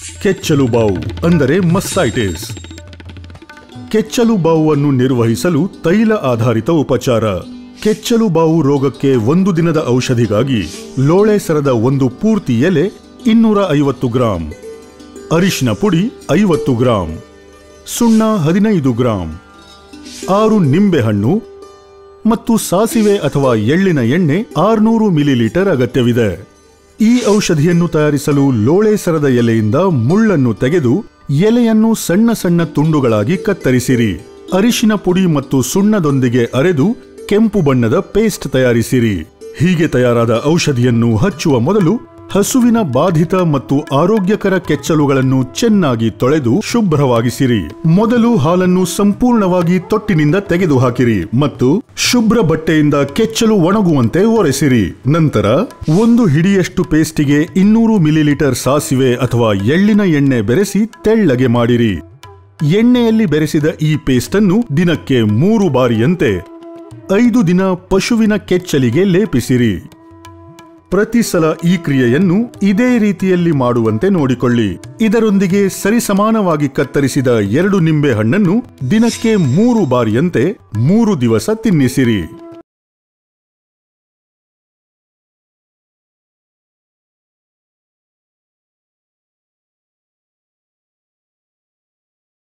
ಕೆಚ್ಚಲು ಬಾವು ಅಂದರೆ ಮಸ್ಸೈಟಿಸ್ ಕೆಚ್ಚಲು ಬಾವನ್ನು ನಿರ್ವಹಿಸಲು ತೈಲ ಆಧಾರಿತ ಉಪಚಾರ ಕೆಚ್ಚಲು ಬಾವು ರೋಗಕ್ಕೆ ಒಂದು ದಿನದ ಔಷಧಿಗಾಗಿ ಲೋಳೆ ಸರದ ಒಂದು ಪೂರ್ತಿ ಎಲೆ ಇನ್ನೂರ ಐವತ್ತು ಗ್ರಾಂ ಅರಿಶಿನ ಪುಡಿ ಐವತ್ತು ಗ್ರಾಂ ಸುಣ್ಣ ಹದಿನೈದು ಗ್ರಾಂ ಆರು ನಿಂಬೆಹಣ್ಣು ಮತ್ತು ಸಾಸಿವೆ ಅಥವಾ ಎಳ್ಳಿನ ಎಣ್ಣೆ ಆರ್ನೂರು ಮಿಲಿಲೀಟರ್ ಅಗತ್ಯವಿದೆ ಈ ಔಷಧಿಯನ್ನು ತಯಾರಿಸಲು ಲೋಳೆ ಸರದ ಎಲೆಯಿಂದ ಮುಳ್ಳನ್ನು ತೆಗೆದು ಎಲೆಯನ್ನು ಸಣ್ಣ ಸಣ್ಣ ತುಂಡುಗಳಾಗಿ ಕತ್ತರಿಸಿರಿ ಅರಿಶಿನ ಪುಡಿ ಮತ್ತು ಸುಣ್ಣದೊಂದಿಗೆ ಅರೆದು ಕೆಂಪು ಬಣ್ಣದ ಪೇಸ್ಟ್ ತಯಾರಿಸಿರಿ ಹೀಗೆ ತಯಾರಾದ ಔಷಧಿಯನ್ನು ಹಚ್ಚುವ ಮೊದಲು ಹಸುವಿನ ಬಾಧಿತ ಮತ್ತು ಆರೋಗ್ಯಕರ ಕೆಚ್ಚಲುಗಳನ್ನು ಚೆನ್ನಾಗಿ ತೊಳೆದು ಶುಭ್ರವಾಗಿಸಿರಿ ಮೊದಲು ಹಾಲನ್ನು ಸಂಪೂರ್ಣವಾಗಿ ತೊಟ್ಟಿನಿಂದ ತೆಗೆದುಹಾಕಿರಿ ಮತ್ತು ಶುಭ್ರ ಬಟ್ಟೆಯಿಂದ ಕೆಚ್ಚಲು ಒಣಗುವಂತೆ ಒರೆಸಿರಿ ನಂತರ ಒಂದು ಹಿಡಿಯಷ್ಟು ಪೇಸ್ಟಿಗೆ ಇನ್ನೂರು ಮಿಲಿಲೀಟರ್ ಸಾಸಿವೆ ಅಥವಾ ಎಳ್ಳಿನ ಎಣ್ಣೆ ಬೆರೆಸಿ ತೆಳ್ಳಗೆ ಮಾಡಿರಿ ಎಣ್ಣೆಯಲ್ಲಿ ಬೆರೆಸಿದ ಈ ಪೇಸ್ಟನ್ನು ದಿನಕ್ಕೆ ಮೂರು ಬಾರಿಯಂತೆ ಐದು ದಿನ ಪಶುವಿನ ಕೆಚ್ಚಲಿಗೆ ಲೇಪಿಸಿರಿ ಪ್ರತಿ ಸಲ ಈ ಕ್ರಿಯೆಯನ್ನು ಇದೇ ರೀತಿಯಲ್ಲಿ ಮಾಡುವಂತೆ ನೋಡಿಕೊಳ್ಳಿ ಇದರೊಂದಿಗೆ ಸರಿಸಮಾನವಾಗಿ ಕತ್ತರಿಸಿದ ಎರಡು ನಿಂಬೆ ಹಣ್ಣನ್ನು ದಿನಕ್ಕೆ ಮೂರು ಬಾರಿಯಂತೆ ಮೂರು ದಿವಸ ತಿನ್ನಿಸಿರಿ